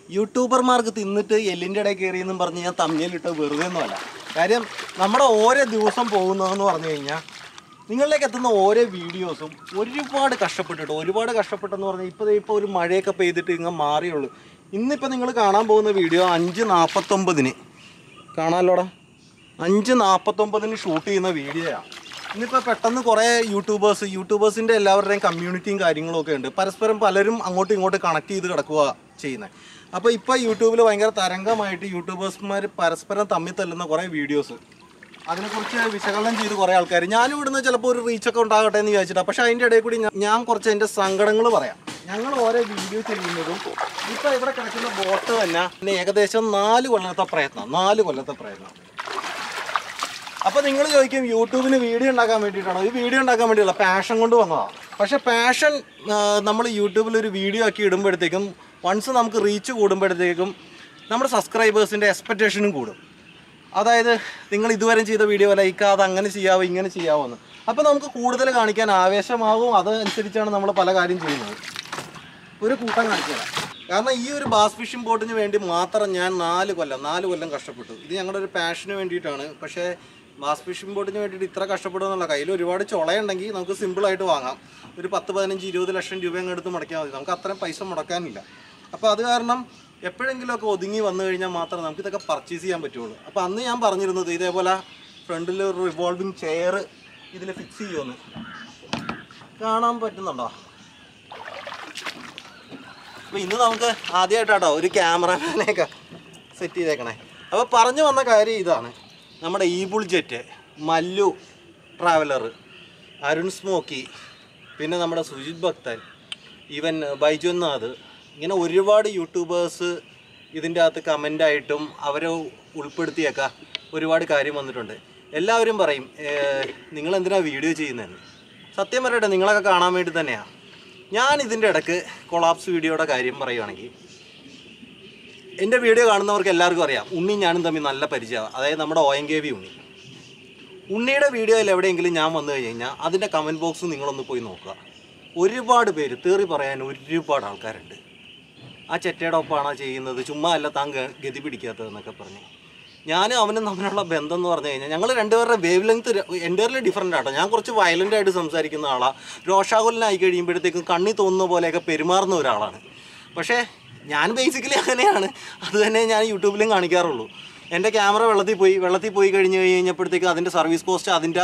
യൂട്യൂബർമാർക്ക് തിന്നിട്ട് എല്ലിൻ്റെ ഇടയിൽ കയറി എന്നും പറഞ്ഞ് ഞാൻ തമ്മിലിട്ട് വെറുതെ ഒന്നുമല്ല കാര്യം നമ്മുടെ ഓരോ ദിവസം പോകുന്നതെന്ന് പറഞ്ഞു കഴിഞ്ഞാൽ നിങ്ങളിലേക്ക് എത്തുന്ന ഓരോ വീഡിയോസും ഒരുപാട് കഷ്ടപ്പെട്ടിട്ട് ഒരുപാട് കഷ്ടപ്പെട്ടെന്ന് പറഞ്ഞാൽ ഇപ്പോൾ ഇപ്പോൾ ഒരു മഴയൊക്കെ പെയ്തിട്ട് ഇങ്ങ് മാറിയുള്ളൂ ഇന്നിപ്പോൾ നിങ്ങൾ കാണാൻ പോകുന്ന വീഡിയോ അഞ്ച് നാൽപ്പത്തൊമ്പതിന് കാണാമല്ലോടാ അഞ്ച് നാൽപ്പത്തൊമ്പതിന് ഷൂട്ട് ചെയ്യുന്ന വീഡിയോയാണ് ഇന്നിപ്പോൾ പെട്ടെന്ന് കുറേ യൂട്യൂബേഴ്സ് യൂട്യൂബേഴ്സിൻ്റെ എല്ലാവരുടെയും കമ്മ്യൂണിറ്റിയും കാര്യങ്ങളും ഒക്കെ ഉണ്ട് പരസ്പരം പലരും അങ്ങോട്ടും ഇങ്ങോട്ടും കണക്ട് ചെയ്ത് കിടക്കുക ചെയ്യുന്നത് അപ്പോൾ ഇപ്പോൾ യൂട്യൂബിൽ ഭയങ്കര തരംഗമായിട്ട് യൂട്യൂബേഴ്സ്മാർ പരസ്പരം തമ്മിൽ തല്ലുന്ന കുറേ വീഡിയോസ് അതിനെക്കുറിച്ച് വിശകലനം ചെയ്ത് കുറേ ആൾക്കാർ ഞാനും ഇവിടുന്ന് ചിലപ്പോൾ ഒരു റീച്ചൊക്കെ ഉണ്ടാകട്ടെ എന്ന് വിചാരിച്ചിട്ടാണ് പക്ഷേ അതിൻ്റെ ഇടയിൽ കൂടി ഞാൻ- ഞാൻ കുറച്ച് എൻ്റെ സങ്കടങ്ങൾ പറയാം ഞങ്ങൾ ഓരോ വീഡിയോ ചെയ്യുന്നതും ഇപ്പോൾ ഇവിടെ കിടക്കുന്ന ബോട്ട് തന്നെ പിന്നെ ഏകദേശം നാല് കൊല്ലത്തെ പ്രയത്നം നാല് കൊല്ലത്തെ പ്രയത്നം അപ്പോൾ നിങ്ങൾ ചോദിക്കും യൂട്യൂബിന് വീഡിയോ ഉണ്ടാക്കാൻ വേണ്ടിയിട്ടാണോ ഈ വീഡിയോ ഉണ്ടാക്കാൻ വേണ്ടിയല്ല പാഷൻ കൊണ്ട് വന്നതാണ് പക്ഷേ പാഷൻ നമ്മൾ യൂട്യൂബിൽ ഒരു വീഡിയോ ആക്കി ഇടുമ്പോഴത്തേക്കും വൺസ് നമുക്ക് റീച്ച് കൂടുമ്പോഴത്തേക്കും നമ്മുടെ സബ്സ്ക്രൈബേഴ്സിൻ്റെ എക്സ്പെക്റ്റേഷനും കൂടും അതായത് നിങ്ങൾ ഇതുവരെ ചെയ്ത വീഡിയോ ലൈക്ക് അത് അങ്ങനെ ചെയ്യാവോ ഇങ്ങനെ ചെയ്യാവോ എന്ന് അപ്പോൾ നമുക്ക് കൂടുതൽ കാണിക്കാൻ ആവേശമാവും അതനുസരിച്ചാണ് നമ്മൾ പല കാര്യം ചെയ്യുന്നത് ഒരു കൂട്ടം കാണിക്കുക കാരണം ഈ ഒരു ബാസ് ഫിഷിംഗ് ബോട്ടിന് വേണ്ടി മാത്രം ഞാൻ നാല് കൊല്ലം നാല് കൊല്ലം കഷ്ടപ്പെട്ടു ഇത് ഞങ്ങളുടെ ഒരു പാഷന് വേണ്ടിയിട്ടാണ് പക്ഷേ ബാസ് ഫിഷിംഗ് ബോട്ടിന് വേണ്ടിയിട്ട് ഇത്ര കഷ്ടപ്പെടുന്നുള്ള കയ്യിൽ ഒരുപാട് ചുളയുണ്ടെങ്കിൽ നമുക്ക് സിമ്പിളായിട്ട് വാങ്ങാം ഒരു പത്ത് പതിനഞ്ച് ഇരുപത് ലക്ഷം രൂപ അങ്ങ് എടുത്ത് മുടക്കിയാൽ മതി നമുക്ക് അത്രയും പൈസ മുടക്കാനില്ല അപ്പോൾ അത് കാരണം എപ്പോഴെങ്കിലുമൊക്കെ ഒതുങ്ങി വന്നു കഴിഞ്ഞാൽ മാത്രമേ നമുക്ക് ഇതൊക്കെ പർച്ചേസ് ചെയ്യാൻ പറ്റുള്ളൂ അപ്പോൾ അന്ന് ഞാൻ പറഞ്ഞിരുന്നത് ഇതേപോലെ ഫ്രണ്ടിൽ ഒരു റിവോൾവിങ് ചെയർ ഇതിൽ ഫിക്സ് ചെയ്യുമെന്ന് കാണാൻ പറ്റുന്നുണ്ടോ അപ്പോൾ ഇന്ന് നമുക്ക് ആദ്യമായിട്ടാട്ടോ ഒരു ക്യാമറമാനെയൊക്കെ സെറ്റ് ചെയ്തേക്കണേ അപ്പോൾ പറഞ്ഞു വന്ന കാര്യം ഇതാണ് നമ്മുടെ Ebull Jet Mallu Traveller Arun Smokey പിന്നെ നമ്മുടെ സുജിത് ഭക്തൻ ഈവൻ ബൈജുനാഥ് ഇങ്ങനെ ഒരുപാട് യൂട്യൂബേഴ്സ് ഇതിൻ്റെ അകത്ത് കമൻ്റായിട്ടും അവരെ ഉൾപ്പെടുത്തിയൊക്കെ ഒരുപാട് കാര്യം വന്നിട്ടുണ്ട് എല്ലാവരും പറയും നിങ്ങൾ എന്തിനാ വീഡിയോ ചെയ്യുന്നതെന്ന് സത്യം പറയട്ടെ നിങ്ങളൊക്കെ കാണാൻ വേണ്ടി തന്നെയാണ് ഞാൻ ഇതിൻ്റെ ഇടയ്ക്ക് കൊളാപ്സ് വീഡിയോയുടെ കാര്യം പറയുവാണെങ്കിൽ എൻ്റെ വീഡിയോ കാണുന്നവർക്ക് എല്ലാവർക്കും അറിയാം ഉണ്ണി ഞാനും തമ്മിൽ നല്ല പരിചയമാണ് അതായത് നമ്മുടെ O N K V Unni ഉണ്ണിയുടെ വീഡിയോയിൽ എവിടെയെങ്കിലും ഞാൻ വന്നു കഴിഞ്ഞ് കഴിഞ്ഞാൽ അതിൻ്റെ കമൻറ്റ് ബോക്സ് നിങ്ങളൊന്ന് പോയി നോക്കുക ഒരുപാട് പേര് തേറി പറയാൻ ഒരുപാട് ആൾക്കാരുണ്ട് ആ ചെറ്റയുടെ ഒപ്പമാണോ ചെയ്യുന്നത് ചുമ്മാ അല്ല താൻ ഗ- ഗതി പിടിക്കാത്തതെന്നൊക്കെ പറഞ്ഞ് ഞാനും അവനും തമ്മിലുള്ള ബന്ധം എന്ന് പറഞ്ഞു കഴിഞ്ഞാൽ ഞങ്ങൾ രണ്ടുപേരുടെ വേവ് ലെങ്ത് എൻ്റെർലി ഡിഫറൻ്റ് ആട്ടോ ഞാൻ കുറച്ച് വയലൻ്റ് ആയിട്ട് സംസാരിക്കുന്ന ആളാണ് രോഷാകുലനായി കഴിയുമ്പോഴത്തേക്കും കണ്ണി തോന്നുന്ന പോലെയൊക്കെ പെരുമാറുന്ന ഒരാളാണ് പക്ഷേ ഞാൻ ബേസിക്കലി അങ്ങനെയാണ് അത് തന്നെ ഞാൻ യൂട്യൂബിലും കാണിക്കാറുള്ളൂ എൻ്റെ ക്യാമറ വെള്ളത്തിൽ പോയി വെള്ളത്തിൽ പോയി കഴിഞ്ഞ് കഴിഞ്ഞപ്പോഴത്തേക്ക് അതിൻ്റെ സർവീസ് കോസ്റ്റ് അതിൻ്റെ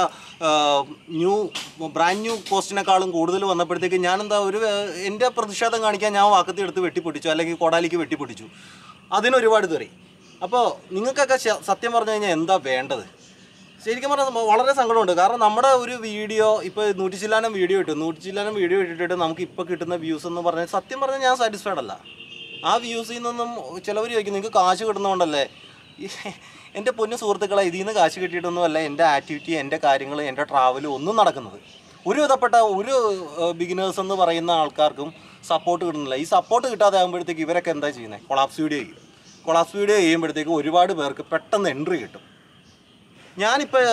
ന്യൂ ബ്രാൻഡ് ന്യൂ കോസ്റ്റിനേക്കാളും കൂടുതൽ വന്നപ്പോഴത്തേക്ക് ഞാൻ എന്താ ഒരു ഏഹ്, എൻ്റെ പ്രതിഷേധം കാണിക്കാൻ ഞാൻ വാക്കത്തി എടുത്ത് വെട്ടിപ്പൊട്ടിച്ചു അല്ലെങ്കിൽ കോടാലിക്ക് വെട്ടിപ്പൊട്ടിച്ചു അതിനൊരുപാട് തെറി അപ്പോൾ നിങ്ങൾക്കൊക്കെ ശ- സത്യം പറഞ്ഞു കഴിഞ്ഞാൽ എന്താ വേണ്ടത് ശരിക്കും പറഞ്ഞാൽ വളരെ സങ്കടമുണ്ട് കാരണം നമ്മുടെ ഒരു വീഡിയോ ഇപ്പോൾ നൂറ്റി ചില്ലാനം വീഡിയോ ഇട്ടു നൂറ്റി ചില്ലാനം വീഡിയോ ഇട്ടിട്ട് നമുക്ക് ഇപ്പോൾ കിട്ടുന്ന വ്യൂസ് എന്ന് പറഞ്ഞാൽ സത്യം പറഞ്ഞാൽ ഞാൻ സാറ്റിസ്ഫൈഡ് അല്ല ആ വ്യൂസിൽ നിന്നും ചിലവർ ചോദിക്കും നിങ്ങൾക്ക് കാശ് കിട്ടുന്നതുകൊണ്ടല്ലേ ഈ എൻ്റെ പൊന്നു സുഹൃത്തുക്കളെ ഇതിൽ നിന്ന് കാശ് കിട്ടിയിട്ടൊന്നും അല്ല എൻ്റെ ആക്ടിവിറ്റി എൻ്റെ കാര്യങ്ങൾ എൻ്റെ ട്രാവലും ഒന്നും നടക്കുന്നത് ഒരു വിധപ്പെട്ട ഒരു ബിഗിനേഴ്സ് എന്ന് പറയുന്ന ആൾക്കാർക്കും സപ്പോർട്ട് കിട്ടുന്നില്ല ഈ സപ്പോർട്ട് കിട്ടാതെ ആകുമ്പോഴത്തേക്ക് ഇവരൊക്കെ എന്താ ചെയ്യുന്നത് കൊളാപ്സ് വീഡിയോ ചെയ്യും കൊളാപ്സ് വീഡിയോ ചെയ്യുമ്പോഴത്തേക്ക് ഒരുപാട് പേർക്ക് പെട്ടെന്ന് എൻട്രി കിട്ടും ഞാനിപ്പോൾ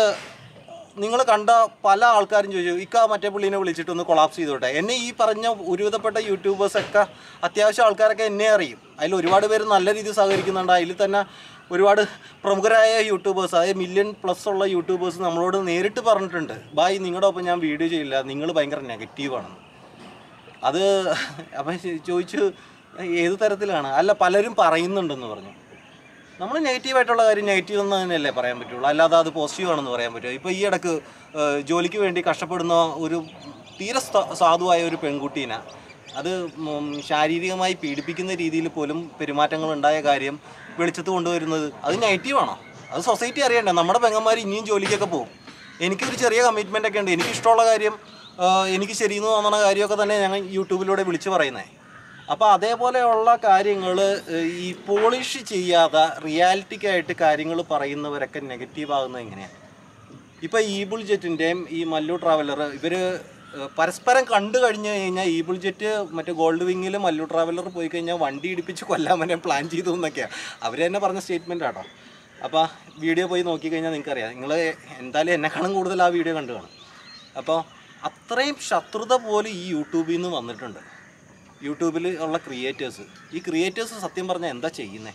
നിങ്ങൾ കണ്ട പല ആൾക്കാരും ചോദിച്ചു ഇക്ക മറ്റേ പുള്ളീനെ വിളിച്ചിട്ടൊന്ന് കൊളാപ്സ് ചെയ്തോട്ടെ എന്നെ ഈ പറഞ്ഞ ഒരുവിധപ്പെട്ട യൂട്യൂബേഴ്സൊക്കെ അത്യാവശ്യം ആൾക്കാരൊക്കെ എന്നെ അറിയും അതിൽ ഒരുപാട് പേര് നല്ല രീതിയിൽ സഹകരിക്കുന്നുണ്ട് അതിൽ തന്നെ ഒരുപാട് പ്രമുഖരായ യൂട്യൂബേഴ്സ് അതായത് മില്യൺ പ്ലസ് ഉള്ള യൂട്യൂബേഴ്സ് നമ്മളോട് നേരിട്ട് പറഞ്ഞിട്ടുണ്ട് ബായ് നിങ്ങളുടെ ഒപ്പം ഞാൻ വീഡിയോ ചെയ്യില്ല നിങ്ങൾ ഭയങ്കര നെഗറ്റീവാണെന്ന് അത് അപ്പം ചോദിച്ചു ഏത് തരത്തിലാണ് അല്ല പലരും പറയുന്നുണ്ടെന്ന് പറഞ്ഞു നമ്മൾ നെഗറ്റീവായിട്ടുള്ള കാര്യം നെഗറ്റീവ് എന്ന് തന്നെയല്ലേ പറയാൻ പറ്റുള്ളൂ അല്ലാതെ അത് പോസിറ്റീവ് ആണെന്ന് പറയാൻ പറ്റുമോ ഇപ്പോൾ ഈ ഇടക്ക് ഏഹ്, ജോലിക്ക് വേണ്ടി കഷ്ടപ്പെടുന്ന ഒരു തീരെ സ്ഥ- സാധുവായ ഒരു പെൺകുട്ടീനെ അത് ഉം, ശാരീരികമായി പീഡിപ്പിക്കുന്ന രീതിയിൽ പോലും പെരുമാറ്റങ്ങൾ ഉണ്ടായ കാര്യം വെളിച്ചത്ത് കൊണ്ടുവരുന്നത് അത് നെഗറ്റീവാണോ അത് സൊസൈറ്റി അറിയണ്ടേ നമ്മുടെ പെങ്ങന്മാർ ഇനിയും ജോലിക്കൊക്കെ പോകും എനിക്കൊരു ചെറിയ കമ്മിറ്റ്മെൻ്റ് ഒക്കെ ഉണ്ട് എനിക്ക് ഇഷ്ടമുള്ള കാര്യം ആഹ്, എനിക്ക് ശരിയെന്ന് തോന്നുന്ന കാര്യമൊക്കെ തന്നെ ഞങ്ങൾ യൂട്യൂബിലൂടെ വിളിച്ച് പറയുന്നത് അപ്പോൾ അതേപോലെയുള്ള കാര്യങ്ങൾ ഈ പോളിഷ് ചെയ്യാതെ റിയാലിറ്റിക്കായിട്ട് കാര്യങ്ങൾ പറയുന്നവരൊക്കെ നെഗറ്റീവ് ആകുന്നത് എങ്ങനെയാണ് ഇപ്പോൾ ഈബിൾ ജെറ്റിൻ്റെയും ഈ മല്ലു ട്രാവലർ ഇവർ പരസ്പരം കണ്ടു കഴിഞ്ഞു കഴിഞ്ഞാൽ ഈബിൾ ജെറ്റ് മറ്റേ ഗോൾഡ് വിങ്ങിൽ മല്ലു ട്രാവലർ പോയി കഴിഞ്ഞാൽ വണ്ടി ഇടിപ്പിച്ച് കൊല്ലാൻ വരെ പ്ലാൻ ചെയ്തു എന്നൊക്കെയാണ് അവർ തന്നെ പറഞ്ഞ സ്റ്റേറ്റ്മെൻ്റ് ആട്ടോ അപ്പോൾ വീഡിയോ പോയി നോക്കിക്കഴിഞ്ഞാൽ നിങ്ങൾക്കറിയാം നിങ്ങൾ എന്തായാലും എന്നെക്കാളും കൂടുതൽ ആ വീഡിയോ കണ്ടു കാണും അപ്പോൾ അത്രയും ശത്രുത പോലും ഈ യൂട്യൂബിൽ നിന്ന് വന്നിട്ടുണ്ട് യൂട്യൂബിൽ ഉള്ള ക്രിയേറ്റേഴ്സ് ഈ ക്രിയേറ്റേഴ്സ് സത്യം പറഞ്ഞാൽ എന്താ ചെയ്യുന്നത്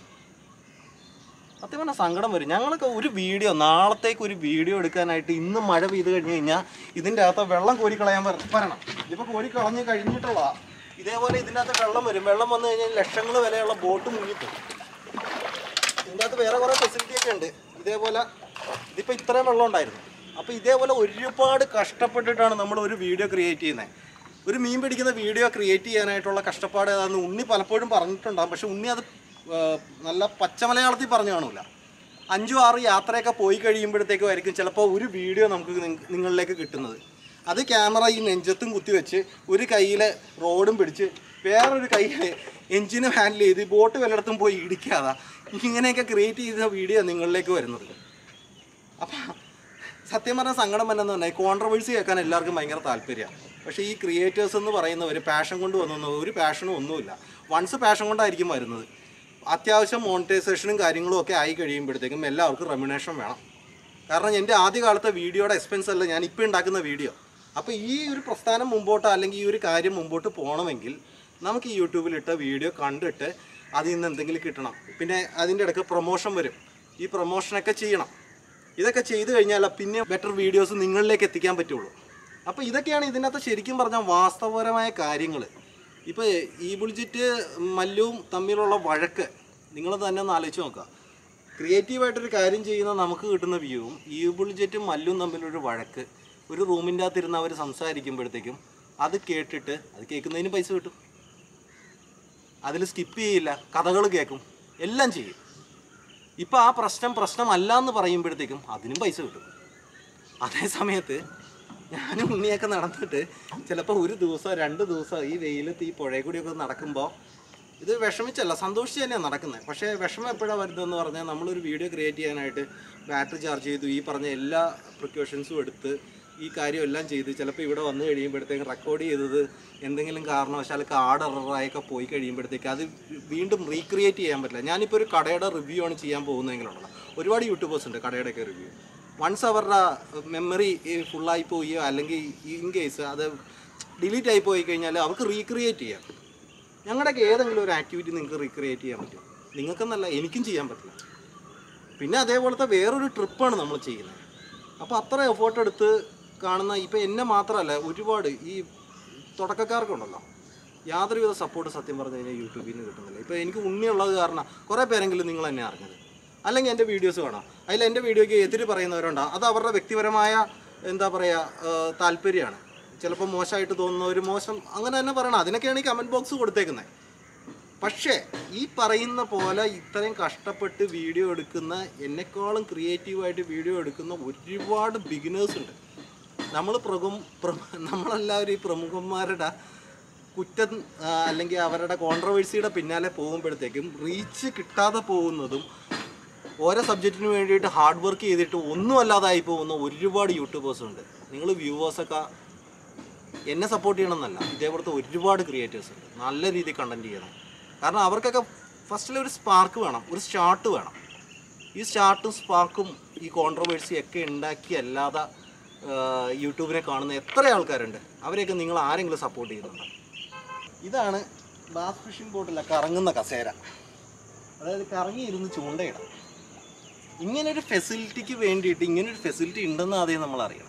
സത്യം പറഞ്ഞാൽ സങ്കടം വരും ഞങ്ങളൊക്കെ ഒരു വീഡിയോ നാളത്തേക്ക് ഒരു വീഡിയോ എടുക്കാനായിട്ട് ഇന്ന് മഴ പെയ്ത് കഴിഞ്ഞ് കഴിഞ്ഞാൽ ഇതിൻ്റെ അകത്ത് വെള്ളം കോരി കളയാൻ വര- വരണം ഇതിപ്പോൾ കോരി കളഞ്ഞ് കഴിഞ്ഞിട്ടുള്ളതാ ഇതേപോലെ ഇതിൻ്റെ അകത്ത് വെള്ളം വരും വെള്ളം വന്നു കഴിഞ്ഞാൽ ലക്ഷങ്ങൾ വിലയുള്ള ബോട്ട് മുങ്ങിപ്പോകും ഇതിൻ്റെ അകത്ത് വേറെ കുറേ ഫെസിലിറ്റി ഒക്കെ ഉണ്ട് ഇതേപോലെ ഇതിപ്പോൾ ഇത്രയും വെള്ളം ഉണ്ടായിരുന്നു അപ്പോൾ ഇതേപോലെ ഒരുപാട് കഷ്ടപ്പെട്ടിട്ടാണ് നമ്മൾ ഒരു വീഡിയോ ക്രിയേറ്റ് ചെയ്യുന്നത് ഒരു മീൻ പിടിക്കുന്ന വീഡിയോ ക്രിയേറ്റ് ചെയ്യാനായിട്ടുള്ള കഷ്ടപ്പാട് ഏതാണെന്ന് ഉണ്ണി പലപ്പോഴും പറഞ്ഞിട്ടുണ്ടാകും പക്ഷെ ഉണ്ണി അത് ആ, നല്ല പച്ച മലയാളത്തിൽ പറഞ്ഞു കാണൂല അഞ്ചും ആറ് യാത്രയൊക്കെ പോയി കഴിയുമ്പോഴത്തേക്കും ആയിരിക്കും ചിലപ്പോൾ ഒരു വീഡിയോ നമുക്ക് നിങ്ങ- നിങ്ങളിലേക്ക് കിട്ടുന്നത് അത് ക്യാമറ ഈ നെഞ്ചത്തും കുത്തിവെച്ച് ഒരു കയ്യിൽ റോഡും പിടിച്ച് വേറൊരു കയ്യിൽ എഞ്ചിനും ഹാൻഡിൽ ചെയ്ത് ബോട്ട് വല്ലയിടത്തും പോയി ഇടിക്കാതെ ഇങ്ങനെയൊക്കെ ക്രിയേറ്റ് ചെയ്ത വീഡിയോ നിങ്ങളിലേക്ക് വരുന്നത് അപ്പം സത്യം പറഞ്ഞാൽ സങ്കടം വന്നെന്ന് പറഞ്ഞാൽ കോൺട്രവേഴ്സി കേൾക്കാൻ എല്ലാവർക്കും ഭയങ്കര താല്പര്യമാണ് പക്ഷേ ഈ ക്രിയേറ്റേഴ്സ് എന്ന് പറയുന്നവർ പാഷൻ കൊണ്ട് വന്നു ഒരു പാഷനും ഒന്നുമില്ല വൺസ് പാഷൻ കൊണ്ടായിരിക്കും വരുന്നത് അത്യാവശ്യം മോണിറ്റൈസേഷനും കാര്യങ്ങളും ഒക്കെ ആയി കഴിയുമ്പോഴത്തേക്കും എല്ലാവർക്കും റെമ്യൂണേഷൻ വേണം കാരണം എൻ്റെ ആദ്യ കാലത്തെ വീഡിയോയുടെ എക്സ്പെൻസ് അല്ല ഞാൻ ഇപ്പോൾ ഉണ്ടാക്കുന്ന വീഡിയോ അപ്പോൾ ഈ ഒരു പ്രസ്ഥാനം മുമ്പോട്ട് അല്ലെങ്കിൽ ഈ ഒരു കാര്യം മുമ്പോട്ട് പോകണമെങ്കിൽ നമുക്ക് ഈ യൂട്യൂബിലിട്ട വീഡിയോ കണ്ടിട്ട് അതിൽ നിന്ന് എന്തെങ്കിലും കിട്ടണം പിന്നെ അതിൻ്റെ ഇടയ്ക്ക് പ്രൊമോഷൻ വരും ഈ പ്രൊമോഷനൊക്കെ ചെയ്യണം ഇതൊക്കെ ചെയ്തു കഴിഞ്ഞാൽ പിന്നെ ബെറ്റർ വീഡിയോസ് നിങ്ങളിലേക്ക് എത്തിക്കാൻ പറ്റുള്ളൂ അപ്പോൾ ഇതൊക്കെയാണ് ഇതിനകത്ത് ശരിക്കും പറഞ്ഞാൽ വാസ്തവപരമായ കാര്യങ്ങൾ ഇപ്പോൾ ഈ ബുൾജിറ്റ് മല്ലുവും തമ്മിലുള്ള വഴക്ക് നിങ്ങൾ തന്നെ ഒന്ന് ആലോചിച്ച് നോക്കുക ക്രിയേറ്റീവായിട്ടൊരു കാര്യം ചെയ്യുന്ന നമുക്ക് കിട്ടുന്ന വ്യൂവും ഈ ബുൾജെറ്റും മല്ലും തമ്മിലൊരു വഴക്ക് ഒരു റൂമിൻ്റെ അകത്തിരുന്ന് അവർ സംസാരിക്കുമ്പോഴത്തേക്കും അത് കേട്ടിട്ട് അത് കേൾക്കുന്നതിന് പൈസ കിട്ടും അതിൽ സ്കിപ്പ് ചെയ്യില്ല കഥകൾ കേൾക്കും എല്ലാം ചെയ്യും ഇപ്പം ആ പ്രശ്നം പ്രശ്നമല്ല എന്ന് പറയുമ്പോഴത്തേക്കും അതിനും പൈസ കിട്ടും അതേ സമയത്ത് ഞാനും ഉണ്ണിയൊക്കെ നടന്നിട്ട് ചിലപ്പോൾ ഒരു ദിവസം രണ്ട് ദിവസം ഈ വെയിലത്ത് ഈ പുഴയിൽ കൂടിയൊക്കെ നടക്കുമ്പോൾ ഇത് വിഷമിച്ചല്ല സന്തോഷിച്ച് തന്നെയാണ് നടക്കുന്നത് പക്ഷേ വിഷമം എപ്പോഴാണ് വരുന്നതെന്ന് പറഞ്ഞാൽ നമ്മളൊരു വീഡിയോ ക്രിയേറ്റ് ചെയ്യാനായിട്ട് ബാറ്ററി ചാർജ് ചെയ്തു ഈ പറഞ്ഞ എല്ലാ പ്രിക്കോഷൻസും എടുത്ത് ഈ കാര്യം എല്ലാം ചെയ്ത് ചിലപ്പോൾ ഇവിടെ വന്നു കഴിയുമ്പോഴത്തേക്ക് റെക്കോർഡ് ചെയ്തത് എന്തെങ്കിലും കാരണവശാൽ കാർഡ് എററായൊക്കെ പോയി കഴിയുമ്പോഴത്തേക്ക് അത് വീണ്ടും റീക്രിയേറ്റ് ചെയ്യാൻ പറ്റില്ല ഞാനിപ്പോൾ ഒരു കടയുടെ റിവ്യൂ ആണ് ചെയ്യാൻ പോകുന്നതെങ്കിലുണ്ടല്ലോ ഒരുപാട് യൂട്യൂബേഴ്സ് ഉണ്ട് കടയുടെയൊക്കെ റിവ്യൂ വൺസ് അവരുടെ മെമ്മറി ഫുള്ളായി പോവുകയോ അല്ലെങ്കിൽ ഇൻ കേസ് അത് ഡിലീറ്റ് ആയി പോയി കഴിഞ്ഞാൽ അവർക്ക് റീക്രിയേറ്റ് ചെയ്യാം ഞങ്ങളുടെയൊക്കെ ഏതെങ്കിലും ഒരു ആക്ടിവിറ്റി നിങ്ങൾക്ക് റീക്രിയേറ്റ് ചെയ്യാൻ പറ്റും നിങ്ങൾക്കെന്നല്ല എനിക്കും ചെയ്യാൻ പറ്റില്ല പിന്നെ അതേപോലത്തെ വേറൊരു ട്രിപ്പാണ് നമ്മൾ ചെയ്യുന്നത് അപ്പോൾ അത്ര എഫേർട്ട് എടുത്ത് കാണുന്ന ഇപ്പം എന്നെ മാത്രമല്ല ഒരുപാട് ഈ തുടക്കക്കാർക്കുണ്ടല്ലോ യാതൊരുവിധ സപ്പോർട്ട് സത്യം പറഞ്ഞു കഴിഞ്ഞാൽ യൂട്യൂബിൽ നിന്ന് കിട്ടുന്നില്ല ഇപ്പോൾ എനിക്ക് ഉണ്ണിയുള്ളത് കാരണം കുറേ പേരെങ്കിലും നിങ്ങൾ എന്നെ അറിഞ്ഞത് അല്ലെങ്കിൽ എൻ്റെ വീഡിയോസ് കാണാം അതിൽ എൻ്റെ വീഡിയോയ്ക്ക് എതിര് പറയുന്നവരുണ്ടാകും അത് അവരുടെ വ്യക്തിപരമായ എന്താ പറയുക താല്പര്യമാണ് ചിലപ്പോൾ മോശമായിട്ട് തോന്നുന്ന ഒരു മോശം അങ്ങനെ തന്നെ പറയണം അതിനൊക്കെയാണ് ഈ കമൻറ്റ് ബോക്സ് കൊടുത്തേക്കുന്നത് പക്ഷേ ഈ പറയുന്ന പോലെ ഇത്രയും കഷ്ടപ്പെട്ട് വീഡിയോ എടുക്കുന്ന എന്നെക്കാളും ക്രിയേറ്റീവായിട്ട് വീഡിയോ എടുക്കുന്ന ഒരുപാട് ബിഗിനേഴ്സ് ഉണ്ട് നമ്മൾ പ്രമുഖ പ്രമു- നമ്മളെല്ലാവരും ഈ പ്രമുഖന്മാരുടെ കുറ്റം ആ, അല്ലെങ്കിൽ അവരുടെ കോൺട്രവേഴ്സിയുടെ പിന്നാലെ പോകുമ്പോഴത്തേക്കും റീച്ച് കിട്ടാതെ പോകുന്നതും ഓരോ സബ്ജക്റ്റിന് വേണ്ടിയിട്ട് ഹാർഡ് വർക്ക് ചെയ്തിട്ട് ഒന്നും അല്ലാതായി പോകുന്ന ഒരുപാട് യൂട്യൂബേഴ്സ് ഉണ്ട് നിങ്ങൾ വ്യൂവേഴ്സൊക്കെ എന്നെ സപ്പോർട്ട് ചെയ്യണമെന്നല്ല ഇതേപോലത്തെ ഒരുപാട് ക്രിയേറ്റേഴ്സ് ഉണ്ട് നല്ല രീതിയിൽ കണ്ടന്റ് ചെയ്യണം കാരണം അവർക്കൊക്കെ ഫസ്റ്റിൽ ഒരു സ്പാർക്ക് വേണം ഒരു സ്റ്റാർട്ട് വേണം ഈ സ്റ്റാർട്ടും സ്പാർക്കും ഈ കോൺട്രവേഴ്സി ഒക്കെ ഉണ്ടാക്കി അല്ലാതെ ആ, യൂട്യൂബിനെ കാണുന്ന എത്ര ആൾക്കാരുണ്ട് അവരെയൊക്കെ നിങ്ങൾ ആരെങ്കിലും സപ്പോർട്ട് ചെയ്യുന്നുണ്ടോ ഇതാണ് ബാസ് ഫിഷിംഗ് ബോട്ടിലെ കറങ്ങുന്ന കസേര അതായത് കറങ്ങിയിരുന്ന് ചൂണ്ടയിടാം ഇങ്ങനൊരു ഫെസിലിറ്റിക്ക് വേണ്ടിയിട്ട് ഇങ്ങനൊരു ഫെസിലിറ്റി ഉണ്ടെന്ന് ആദ്യം നമ്മൾ അറിയണം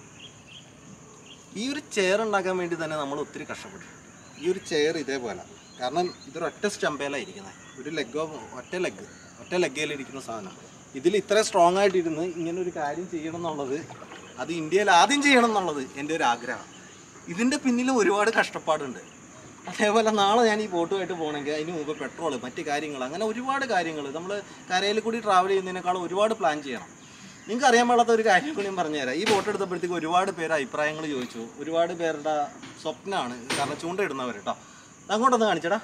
ഈ ഒരു ചെയർ ഉണ്ടാക്കാൻ വേണ്ടി തന്നെ നമ്മൾ ഒത്തിരി കഷ്ടപ്പെട്ടിട്ടുണ്ട് ഈ ഒരു ചെയർ ഇതേപോലെ കാരണം ഇതൊരു ഒറ്റ സ്റ്റമ്പേലാണ് ഇരിക്കുന്നത് ഒരു ലെഗോ ഒറ്റ ലെഗ് ഒറ്റ ലെഗയിലിരിക്കുന്ന സാധനം ഇതിൽ ഇത്ര സ്ട്രോങ് ആയിട്ടിരുന്ന് ഇങ്ങനെ ഒരു കാര്യം ചെയ്യണം എന്നുള്ളത് അത് ഇന്ത്യയിൽ ആദ്യം ചെയ്യണം എന്നുള്ളത് എൻ്റെ ഒരു ആഗ്രഹം ഇതിൻ്റെ പിന്നിലും ഒരുപാട് കഷ്ടപ്പാടുണ്ട് അതേപോലെ നാളെ ഞാൻ ഈ ബോട്ടുമായിട്ട് പോകണമെങ്കിൽ അതിന് മുമ്പ് പെട്രോൾ മറ്റ് കാര്യങ്ങൾ അങ്ങനെ ഒരുപാട് കാര്യങ്ങൾ നമ്മൾ കരയിൽ കൂടി ട്രാവൽ ചെയ്യുന്നതിനേക്കാൾ ഒരുപാട് പ്ലാൻ ചെയ്യണം നിങ്ങൾക്ക് അറിയാൻ പാടാത്ത ഒരു കാര്യം കൂടി ഞാൻ പറഞ്ഞുതരാം ഈ ബോട്ട് എടുത്തപ്പോഴത്തേക്ക് ഒരുപാട് പേര് അഭിപ്രായങ്ങൾ ചോദിച്ചു ഒരുപാട് പേരുടെ സ്വപ്നമാണ് കാരണം ചൂണ്ടയിടുന്നവർ കേട്ടോ അങ്ങോട്ടൊന്ന് കാണിച്ചടാ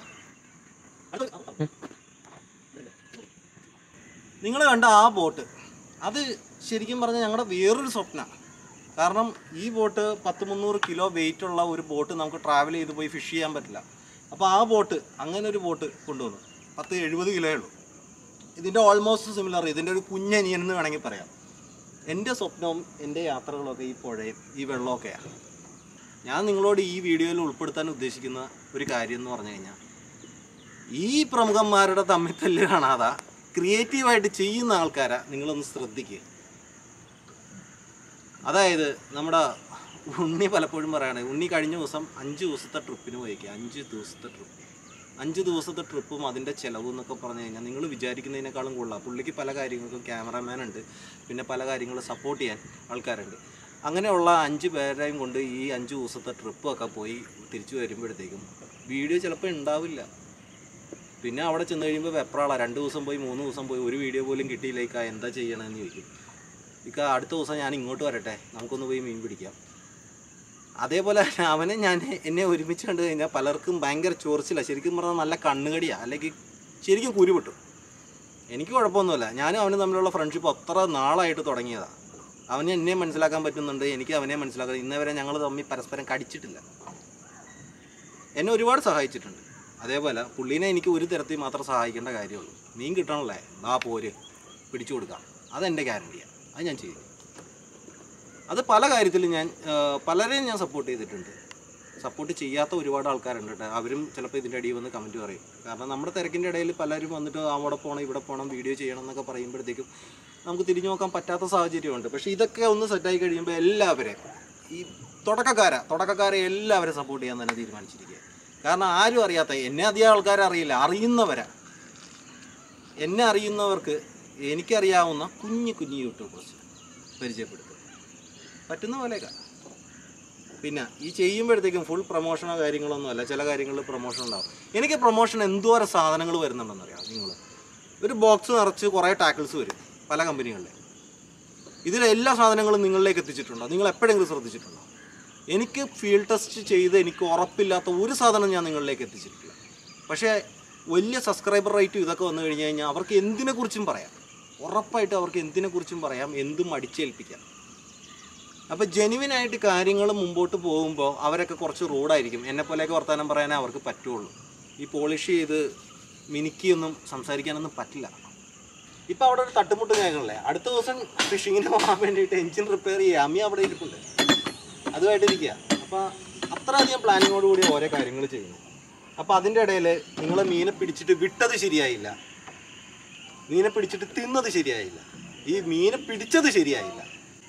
നിങ്ങൾ കണ്ട ആ ബോട്ട് അത് ശരിക്കും പറഞ്ഞാൽ ഞങ്ങളുടെ വേറൊരു സ്വപ്നമാണ് കാരണം ഈ ബോട്ട് പത്ത് മുന്നൂറ് കിലോ വെയിറ്റ് ഉള്ള ഒരു ബോട്ട് നമുക്ക് ട്രാവൽ ചെയ്ത് പോയി ഫിഷ് ചെയ്യാൻ പറ്റില്ല അപ്പോൾ ആ ബോട്ട് അങ്ങനെ ഒരു ബോട്ട് കൊണ്ടുവന്നു പത്ത് എഴുപത് കിലോയേ ഉള്ളൂ ഇതിൻ്റെ ഓൾമോസ്റ്റ് സിമിലർ ഇതിൻ്റെ ഒരു കുഞ്ഞനിയൻ എന്ന് വേണമെങ്കിൽ പറയാം എൻ്റെ സ്വപ്നവും എൻ്റെ യാത്രകളൊക്കെ ഈ പുഴയും ഈ വെള്ളമൊക്കെയാണ് ഞാൻ നിങ്ങളോട് ഈ വീഡിയോയിൽ ഉൾപ്പെടുത്താൻ ഉദ്ദേശിക്കുന്ന ഒരു കാര്യം എന്ന് പറഞ്ഞു കഴിഞ്ഞാൽ ഈ പ്രമുഖന്മാരുടെ തമ്മിൽ തല്ല് കാണാതെ ക്രിയേറ്റീവായിട്ട് ചെയ്യുന്ന ആൾക്കാരെ നിങ്ങളൊന്ന് ശ്രദ്ധിക്കുക അതായത് നമ്മുടെ ഉണ്ണി പലപ്പോഴും പറയാണ് ഉണ്ണി കഴിഞ്ഞ ദിവസം അഞ്ച് ദിവസത്തെ ട്രിപ്പിന് പോയേക്കുക അഞ്ച് ദിവസത്തെ ട്രിപ്പ് അഞ്ച് ദിവസത്തെ ട്രിപ്പും അതിൻ്റെ ചിലവും എന്നൊക്കെ പറഞ്ഞു കഴിഞ്ഞാൽ നിങ്ങൾ വിചാരിക്കുന്നതിനേക്കാളും കൊള്ളാം പുള്ളിക്ക് പല കാര്യങ്ങൾക്കും ക്യാമറാമാൻ ഉണ്ട് പിന്നെ പല കാര്യങ്ങളും സപ്പോർട്ട് ചെയ്യാൻ ആൾക്കാരുണ്ട് അങ്ങനെയുള്ള അഞ്ച് പേരെയും കൊണ്ട് ഈ അഞ്ച് ദിവസത്തെ ട്രിപ്പൊക്കെ പോയി തിരിച്ചു വരുമ്പോഴത്തേക്കും വീഡിയോ ചിലപ്പോൾ ഉണ്ടാവില്ല പിന്നെ അവിടെ ചെന്ന് കഴിയുമ്പോൾ വെപ്രാളാ രണ്ട് ദിവസം പോയി മൂന്ന് ദിവസം പോയി ഒരു വീഡിയോ പോലും കിട്ടിയില്ലേക്ക എന്താ ചെയ്യണമെന്ന് ചോദിക്കും ഇക്ക അടുത്ത ദിവസം ഞാൻ ഇങ്ങോട്ട് വരട്ടെ നമുക്കൊന്ന് പോയി മീൻ പിടിക്കാം അതേപോലെ തന്നെ അവനെ ഞാൻ എന്നെ ഒരുമിച്ച് കണ്ടു കഴിഞ്ഞാൽ പലർക്കും ഭയങ്കര ചോർച്ചില്ല ശരിക്കും പറഞ്ഞാൽ നല്ല കണ്ണുകടിയാ അല്ലെങ്കിൽ ശരിക്കും കുരു പൊട്ടും എനിക്ക് കുഴപ്പമൊന്നുമില്ല ഞാനും അവനും തമ്മിലുള്ള ഫ്രണ്ട്ഷിപ്പ് അത്ര നാളായിട്ട് തുടങ്ങിയതാണ് അവന് എന്നെ മനസ്സിലാക്കാൻ പറ്റുന്നുണ്ട് എനിക്ക് അവനെ മനസ്സിലാക്കാൻ ഇന്നേ വരെ ഞങ്ങൾ തമ്മിൽ പരസ്പരം കടിച്ചിട്ടില്ല എന്നെ ഒരുപാട് സഹായിച്ചിട്ടുണ്ട് അതേപോലെ പുള്ളീനെ എനിക്ക് ഒരു തരത്തിൽ മാത്രം സഹായിക്കേണ്ട കാര്യമുള്ളൂ മീൻ കിട്ടണല്ലേ ആ പോര് പിടിച്ചു കൊടുക്കാം അതെൻ്റെ ഗ്യാരണ്ടിയാണ് അത് ഞാൻ ചെയ്യും അത് പല കാര്യത്തിലും ഞാൻ ആ, പലരെയും ഞാൻ സപ്പോർട്ട് ചെയ്തിട്ടുണ്ട് സപ്പോർട്ട് ചെയ്യാത്ത ഒരുപാട് ആൾക്കാരുണ്ട് കേട്ടോ അവരും ചിലപ്പോൾ ഇതിൻ്റെ അടിയിൽ വന്ന് കമൻറ്റ് പറയും കാരണം നമ്മുടെ തിരക്കിൻ്റെ ഇടയിൽ പലരും വന്നിട്ട് അവിടെ പോകണം ഇവിടെ പോകണം വീഡിയോ ചെയ്യണം എന്നൊക്കെ പറയുമ്പോഴത്തേക്കും നമുക്ക് തിരിഞ്ഞു നോക്കാൻ പറ്റാത്ത സാഹചര്യമുണ്ട് പക്ഷേ ഇതൊക്കെ ഒന്ന് സെറ്റായി കഴിയുമ്പോൾ എല്ലാവരെയും ഈ തുടക്കക്കാരെ തുടക്കക്കാരെ എല്ലാവരും സപ്പോർട്ട് ചെയ്യാൻ തന്നെ തീരുമാനിച്ചിരിക്കുക കാരണം ആരും അറിയാത്ത എന്നെ അധികം ആൾക്കാരെ അറിയില്ല അറിയുന്നവരാ എന്നെ അറിയുന്നവർക്ക് എനിക്കറിയാവുന്ന കുഞ്ഞു കുഞ്ഞു യൂട്യൂബേഴ്സ് പരിചയപ്പെടുത്തും പറ്റുന്ന പോലെയൊക്കെ പിന്നെ ഈ ചെയ്യുമ്പോഴത്തേക്കും ഫുൾ പ്രൊമോഷനോ കാര്യങ്ങളൊന്നും അല്ല ചില കാര്യങ്ങളിൽ പ്രൊമോഷൻ ഉണ്ടാവും എനിക്ക് പ്രൊമോഷൻ എന്തോരം സാധനങ്ങൾ വരുന്നുണ്ടെന്ന് അറിയാം നിങ്ങൾ ഒരു ബോക്സ് നിറച്ച് കുറേ ടാക്കിൾസ് വരും പല കമ്പനികളിലെ ഇതിലെ എല്ലാ സാധനങ്ങളും നിങ്ങളിലേക്ക് എത്തിച്ചിട്ടുണ്ടോ നിങ്ങൾ എപ്പോഴെങ്കിലും ശ്രദ്ധിച്ചിട്ടുണ്ടോ എനിക്ക് ഫീൽഡ് ടെസ്റ്റ് ചെയ്ത് എനിക്ക് ഉറപ്പില്ലാത്ത ഒരു സാധനം ഞാൻ നിങ്ങളിലേക്ക് എത്തിച്ചിട്ടില്ല പക്ഷേ വലിയ സബ്സ്ക്രൈബർ റേറ്റും ഇതൊക്കെ വന്നു കഴിഞ്ഞ് കഴിഞ്ഞാൽ അവർക്ക് എന്തിനെക്കുറിച്ചും പറയാം ഉറപ്പായിട്ട് അവർക്ക് എന്തിനെക്കുറിച്ചും പറയാം എന്തും അടിച്ചേൽപ്പിക്കാം അപ്പോൾ ജെനുവിനായിട്ട് കാര്യങ്ങൾ മുമ്പോട്ട് പോകുമ്പോൾ അവരൊക്കെ കുറച്ച് റൂഡായിരിക്കും എന്നെ പോലെയൊക്കെ വർത്തമാനം പറയാനേ അവർക്ക് പറ്റുള്ളൂ ഈ പോളിഷ് ചെയ്ത് മിനുക്കിയൊന്നും സംസാരിക്കാനൊന്നും പറ്റില്ല ഇപ്പം അവിടെ ഒരു തട്ടുമുട്ട് കേൾക്കണല്ലേ അടുത്ത ദിവസം ഫിഷിങ്ങിന് പോകാൻ വേണ്ടിയിട്ട് എഞ്ചിൻ റിപ്പയർ ചെയ്യുക അമ്മി അവിടെ ഇരിപ്പുണ്ട് അതുമായിട്ടിരിക്കുക അപ്പോൾ അത്രയധികം പ്ലാനിങ്ങോട് കൂടി ഓരോ കാര്യങ്ങൾ ചെയ്യുന്നു അപ്പോൾ അതിൻ്റെ ഇടയിൽ നിങ്ങൾ മീനെ പിടിച്ചിട്ട് വിട്ടത് ശരിയായില്ല മീനെ പിടിച്ചിട്ട് തിന്നത് ശരിയായില്ല ഈ മീനെ പിടിച്ചത് ശരിയായില്ല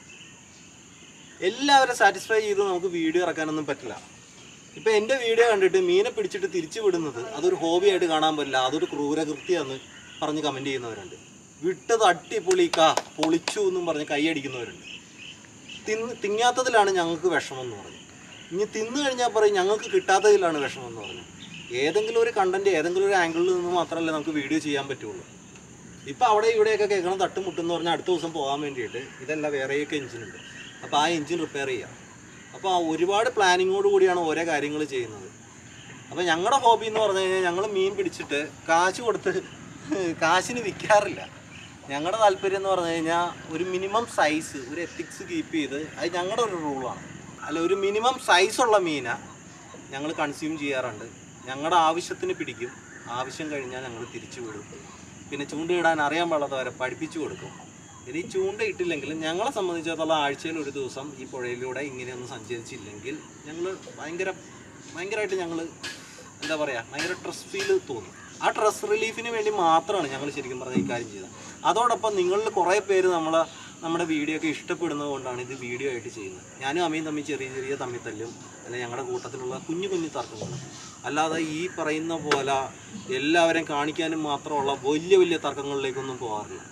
എല്ലാവരും സാറ്റിസ്ഫൈ ചെയ്ത് നമുക്ക് വീഡിയോ ഇറക്കാനൊന്നും പറ്റില്ല ഇപ്പൊ എന്റെ വീഡിയോ കണ്ടിട്ട് മീനെ പിടിച്ചിട്ട് തിരിച്ചു വിടുന്നത് അതൊരു ഹോബി ആയിട്ട് കാണാൻ പറ്റില്ല അതൊരു ക്രൂരകൃത്യമെന്ന് പറഞ്ഞ് കമന്റ് ചെയ്യുന്നവരുണ്ട് വിട്ടത് അടിപൊളി കാ പൊളിച്ചു എന്നും പറഞ്ഞ് കൈയടിക്കുന്നവരുണ്ട് തിന്ന് തിന്നാത്തതിലാണ് ഞങ്ങൾക്ക് വിഷമം എന്ന് പറഞ്ഞു ഇനി തിന്നു കഴിഞ്ഞാൽ പറയും ഞങ്ങൾക്ക് കിട്ടാത്തതിലാണ് വിഷമം എന്ന് പറഞ്ഞു ഏതെങ്കിലും ഒരു കണ്ടന്റ് ഏതെങ്കിലും ഒരു ആംഗിളിൽ നിന്ന് മാത്രമല്ലേ നമുക്ക് വീഡിയോ ചെയ്യാൻ പറ്റുള്ളൂ ഇപ്പം അവിടെ ഇവിടെയൊക്കെ കേൾക്കണം തട്ടുമുട്ടെന്ന് പറഞ്ഞാൽ അടുത്ത ദിവസം പോകാൻ വേണ്ടിയിട്ട് ഇതല്ല വേറെയൊക്കെ എഞ്ചിൻ ഉണ്ട് അപ്പോൾ ആ എഞ്ചിൻ റിപ്പയർ ചെയ്യാം അപ്പോൾ ആ ഒരുപാട് പ്ലാനിങ്ങോട് കൂടിയാണ് ഓരോ കാര്യങ്ങൾ ചെയ്യുന്നത് അപ്പോൾ ഞങ്ങളുടെ ഹോബി എന്ന് പറഞ്ഞു കഴിഞ്ഞാൽ ഞങ്ങൾ മീൻ പിടിച്ചിട്ട് കാശ് കൊടുത്ത് കാശിന് വിൽക്കാറില്ല ഞങ്ങളുടെ താല്പര്യം എന്ന് പറഞ്ഞു കഴിഞ്ഞാൽ ഒരു മിനിമം സൈസ് ഒരു എത്തിക്സ് കീപ്പ് ചെയ്ത് അത് ഞങ്ങളുടെ ഒരു റൂളാണ് അല്ല ഒരു മിനിമം സൈസുള്ള മീനാ ഞങ്ങൾ കൺസ്യൂം ചെയ്യാറുണ്ട് ഞങ്ങളുടെ ആവശ്യത്തിന് പിടിക്കും ആവശ്യം കഴിഞ്ഞാൽ ഞങ്ങൾ തിരിച്ചു വിടും പിന്നെ ചൂണ്ടയിടാൻ അറിയാൻ പാടാത്തവരെ പഠിപ്പിച്ചു കൊടുക്കും ഇനി ചൂണ്ട ഇട്ടില്ലെങ്കിലും ഞങ്ങളെ സംബന്ധിച്ചിടത്തോളം ആഴ്ചയിൽ ഒരു ദിവസം ഈ പുഴയിലൂടെ ഇങ്ങനെയൊന്നും സഞ്ചരിച്ചില്ലെങ്കിൽ ഞങ്ങൾ ഭയങ്കര ഭയങ്കരമായിട്ട് ഞങ്ങൾ എന്താ പറയുക ഭയങ്കര സ്ട്രെസ് ഫീൽ തോന്നും ആ സ്ട്രെസ് റിലീഫിന് വേണ്ടി മാത്രമാണ് ഞങ്ങൾ ശരിക്കും പറഞ്ഞ ഈ കാര്യം ചെയ്തത് അതോടൊപ്പം നിങ്ങളിൽ കുറേ പേര് നമ്മളെ നമ്മുടെ വീഡിയോ ഒക്കെ ഇഷ്ടപ്പെടുന്നത് കൊണ്ടാണ് ഇത് വീഡിയോ ആയിട്ട് ചെയ്യുന്നത് ഞാനും അമ്മയും തമ്മിൽ ചെറിയ ചെറിയ തമ്മിൽ തല്ലും അല്ലെങ്കിൽ ഞങ്ങളുടെ കൂട്ടത്തിലുള്ള കുഞ്ഞു കുഞ്ഞു തർക്കങ്ങൾ അല്ലാതെ ഈ പറയുന്ന പോലെ എല്ലാവരെയും കാണിക്കാനും മാത്രമുള്ള വലിയ വലിയ തർക്കങ്ങളിലേക്കൊന്നും പോകാറില്ല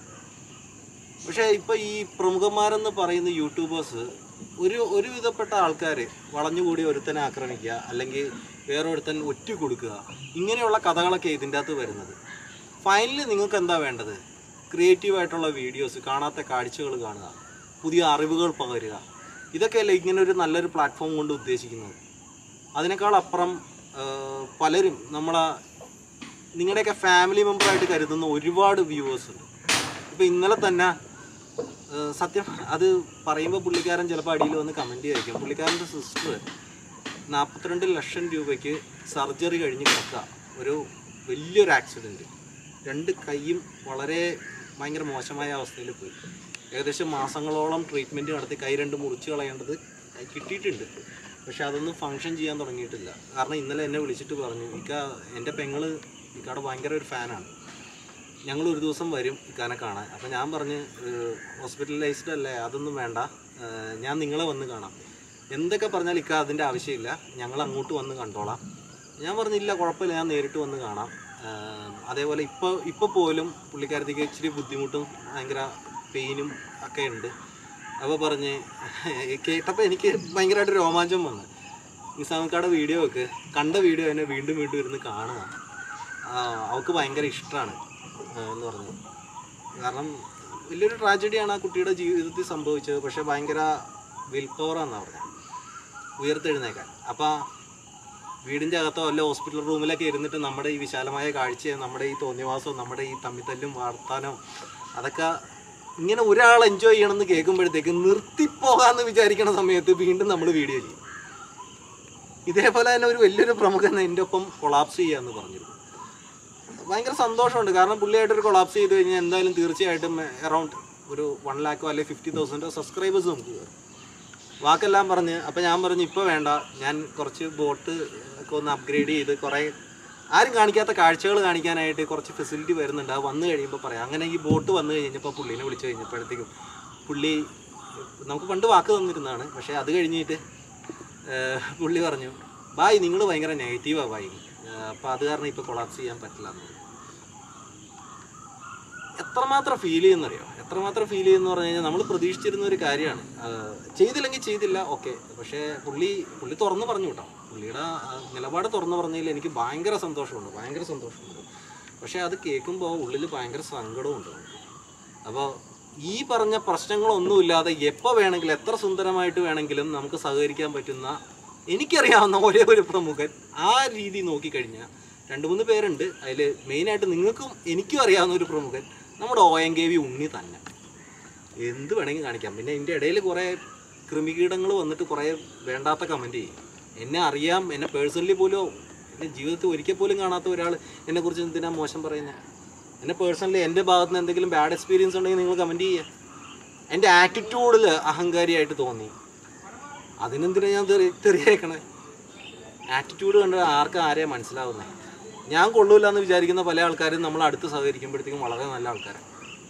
പക്ഷേ ഇപ്പൊ ഈ പ്രമുഖന്മാരെന്ന് പറയുന്ന യൂട്യൂബേഴ്സ് ഒരു ഒരുവിധപ്പെട്ട ആൾക്കാർ വളഞ്ഞുകൂടി ഒരുത്തനെ ആക്രമിക്കുക അല്ലെങ്കിൽ വേറൊരുത്തൻ ഒറ്റ കൊടുക്കുക ഇങ്ങനെയുള്ള കഥകളൊക്കെ ഇതിൻ്റെ അകത്ത് വരുന്നത് ഫൈനലി നിങ്ങൾക്ക് എന്താ വേണ്ടത് ക്രിയേറ്റീവ് ആയിട്ടുള്ള വീഡിയോസ് കാണാത്ത കാഴ്ചകൾ കാണുക പുതിയ അറിവുകൾ പകരുക ഇതൊക്കെയല്ലേ ഇങ്ങനെ ഒരു നല്ലൊരു പ്ലാറ്റ്ഫോം കൊണ്ട് ഉദ്ദേശിക്കുന്നത് അതിനേക്കാൾ അപ്പുറം ആ, പലരും നമ്മളെ നിങ്ങളുടെയൊക്കെ ഫാമിലി മെമ്പറായിട്ട് കരുതുന്ന ഒരുപാട് വ്യൂവേഴ്സ് ഉണ്ട് ഇപ്പോൾ ഇന്നലെ തന്നെ ഏഹ് സത്യം അത് പറയുമ്പോൾ പുള്ളിക്കാരൻ ചിലപ്പോൾ അടിയിൽ വന്ന് കമൻറ്റ് ചോദിക്കും പുള്ളിക്കാരൻ്റെ സിസ്റ്റർ നാൽപ്പത്തിരണ്ട് ലക്ഷം രൂപയ്ക്ക് സർജറി കഴിഞ്ഞ് കിടക്കുക ഒരു വലിയൊരു ആക്സിഡൻറ്റ് രണ്ട് കൈയും വളരെ ഭയങ്കര മോശമായ അവസ്ഥയിൽ പോയി ഏകദേശം മാസങ്ങളോളം ട്രീറ്റ്മെൻറ്റ് നടത്തി കൈ രണ്ട് മുറിച്ച് കളയേണ്ടത് കിട്ടിയിട്ടുണ്ട് പക്ഷെ അതൊന്നും ഫങ്ഷൻ ചെയ്യാൻ തുടങ്ങിയിട്ടില്ല കാരണം ഇന്നലെ എന്നെ വിളിച്ചിട്ട് പറഞ്ഞു ഇക്ക എൻ്റെ പെങ്ങള് ഇക്കയുടെ ഭയങ്കര ഒരു ഫാനാണ് ഞങ്ങൾ ഒരു ദിവസം വരും ഇക്കാനെ കാണാൻ അപ്പം ഞാൻ പറഞ്ഞ് ഹോസ്പിറ്റലൈസ്ഡ് അല്ലേ അതൊന്നും വേണ്ട ഏഹ് ഞാൻ നിങ്ങളെ വന്ന് കാണാം എന്തൊക്കെ പറഞ്ഞാൽ ഇക്ക അതിൻ്റെ ആവശ്യമില്ല ഞങ്ങൾ അങ്ങോട്ട് വന്ന് കണ്ടോളാം ഞാൻ പറഞ്ഞില്ല കുഴപ്പമില്ല ഞാൻ നേരിട്ട് വന്ന് കാണാം ഏഹ് അതേപോലെ ഇപ്പോൾ ഇപ്പോൾ പോലും പുള്ളിക്കാരത്തേക്ക് ഇച്ചിരി ബുദ്ധിമുട്ടും ഭയങ്കര പെയിനും ഒക്കെ ഉണ്ട് അപ്പോൾ പറഞ്ഞ് കേട്ടപ്പോൾ എനിക്ക് ഭയങ്കരമായിട്ട് രോമാഞ്ചം വന്നു നിസാമിക്കാടെ വീഡിയോ ഒക്കെ കണ്ട വീഡിയോ എന്നെ വീണ്ടും വീണ്ടും ഇരുന്ന് കാണുക ആ, അവൾക്ക് ഭയങ്കര ഇഷ്ടമാണ് എന്ന് പറഞ്ഞു കാരണം വലിയൊരു ട്രാജഡിയാണ് ആ കുട്ടിയുടെ ജീവിതത്തിൽ സംഭവിച്ചത് പക്ഷെ ഭയങ്കര വിൽ പവറാണെന്നാണ് പറഞ്ഞത് ഉയർത്തെഴുന്നേക്കാൻ അപ്പം വീടിൻ്റെ അകത്തോ അല്ല ഹോസ്പിറ്റൽ റൂമിലൊക്കെ ഇരുന്നിട്ട് നമ്മുടെ ഈ വിശാലമായ കാഴ്ചയും നമ്മുടെ ഈ തോന്നിയവാസവും നമ്മുടെ ഈ തമ്മിത്തല്ലും വാർത്താനോ അതൊക്കെ ഇങ്ങനെ ഒരാൾ എൻജോയ് ചെയ്യണമെന്ന് കേൾക്കുമ്പോഴത്തേക്ക് നിർത്തിപ്പോകാമെന്ന് വിചാരിക്കണ സമയത്ത് വീണ്ടും നമ്മൾ വീഡിയോ ചെയ്യും ഇതേപോലെ തന്നെ ഒരു വലിയൊരു പ്രമുഖൻ എൻ്റെ ഒപ്പം കൊളാപ്സ് ചെയ്യാന്ന് പറഞ്ഞിരുന്നു ഭയങ്കര സന്തോഷമുണ്ട് കാരണം പുള്ളിയായിട്ട് ഒരു കൊളാപ്സ് ചെയ്ത് കഴിഞ്ഞാൽ എന്തായാലും തീർച്ചയായിട്ടും അറൗണ്ട് ഒരു വൺ ലാക്കോ അല്ലെങ്കിൽ ഫിഫ്റ്റി തൗസൻഡോ സബ്സ്ക്രൈബേഴ്സ് നമുക്ക് കയറും വാക്കെല്ലാം പറഞ്ഞ് അപ്പം ഞാൻ പറഞ്ഞു ഇപ്പോൾ വേണ്ട ഞാൻ കുറച്ച് ബോട്ട് ഒക്കെ ഒന്ന് അപ്ഗ്രേഡ് ചെയ്ത് കുറേ ആരും കാണിക്കാത്ത കാഴ്ചകൾ കാണിക്കാനായിട്ട് കുറച്ച് ഫെസിലിറ്റി വരുന്നുണ്ട് അത് വന്നു കഴിയുമ്പോൾ പറയാം അങ്ങനെ ഈ ബോട്ട് വന്നു കഴിഞ്ഞപ്പോൾ പുള്ളീനെ വിളിച്ചു കഴിഞ്ഞപ്പോഴത്തേക്കും പുള്ളി നമുക്ക് പണ്ട് വാക്ക് തന്നിരുന്നതാണ് പക്ഷേ അത് കഴിഞ്ഞിട്ട് ഏഹ്, പുള്ളി പറഞ്ഞു ബായ് നിങ്ങൾ ഭയങ്കര നെഗറ്റീവാണ് ബായ് അപ്പോൾ അത് കാരണം ഇപ്പോൾ കൊളാപ്സ് ചെയ്യാൻ പറ്റില്ല എന്ന് പറഞ്ഞു. എത്രമാത്രം ഫീൽ ചെയ്യുന്നറിയോ എത്രമാത്രം ഫീൽ ചെയ്യുന്ന പറഞ്ഞു കഴിഞ്ഞാൽ നമ്മൾ പ്രതീക്ഷിച്ചിരുന്ന ഒരു കാര്യമാണ് ആഹ് ചെയ്തില്ലെങ്കിൽ ചെയ്തില്ല ഓക്കെ പക്ഷേ പുള്ളി പുള്ളി തുറന്ന് പറഞ്ഞു കേട്ടോ പുള്ളിയുടെ ആ നിലപാട് തുറന്ന് പറഞ്ഞതിൽ എനിക്ക് ഭയങ്കര സന്തോഷമുണ്ട് ഭയങ്കര സന്തോഷമുണ്ട് പക്ഷേ അത് കേൾക്കുമ്പോൾ ഉള്ളിൽ ഭയങ്കര സങ്കടമുണ്ട് അപ്പോൾ ഈ പറഞ്ഞ പ്രശ്നങ്ങളൊന്നുമില്ലാതെ എപ്പോൾ വേണമെങ്കിലും എത്ര സുന്ദരമായിട്ട് വേണമെങ്കിലും നമുക്ക് സഹകരിക്കാൻ പറ്റുന്ന എനിക്കറിയാവുന്ന ഒരേ ഒരു പ്രമുഖൻ ആ രീതി നോക്കിക്കഴിഞ്ഞാൽ രണ്ട് മൂന്ന് പേരുണ്ട് അതിൽ മെയിനായിട്ട് നിങ്ങൾക്കും എനിക്കും അറിയാവുന്ന ഒരു പ്രമുഖൻ നമ്മുടെ O N K V Unni തന്നെ എന്ത് വേണമെങ്കിൽ കാണിക്കാം പിന്നെ എൻ്റെ ഇടയിൽ കുറേ കൃമികീടങ്ങൾ വന്നിട്ട് കുറേ വേണ്ടാത്ത കമൻറ്റ് ചെയ്യും എന്നെ അറിയാം എന്നെ പേഴ്സണലി പോലും എൻ്റെ ജീവിതത്തിൽ ഒരിക്കൽ പോലും കാണാത്ത ഒരാൾ എന്നെക്കുറിച്ച് എന്തിനാ മോശം പറയുന്നത് എന്നെ പേഴ്സണലി എൻ്റെ ഭാഗത്ത് നിന്ന് എന്തെങ്കിലും ബാഡ് എക്സ്പീരിയൻസ് ഉണ്ടെങ്കിൽ നിങ്ങൾ കമൻറ്റ് ചെയ്യുക എൻ്റെ ആറ്റിറ്റ്യൂഡിൽ അഹങ്കാരിയായിട്ട് തോന്നി അതിനെന്തിനാ ഞാൻ തെറി തെറിയേക്കണേ ആറ്റിറ്റ്യൂഡ് കണ്ട് ആർക്കും ആരെയാണ് മനസ്സിലാവുന്നത് ഞാൻ കൊള്ളൂല എന്ന് വിചാരിക്കുന്ന പല ആൾക്കാരും നമ്മൾ അടുത്ത് സഹകരിക്കുമ്പോഴത്തേക്കും വളരെ നല്ല ആൾക്കാരാണ്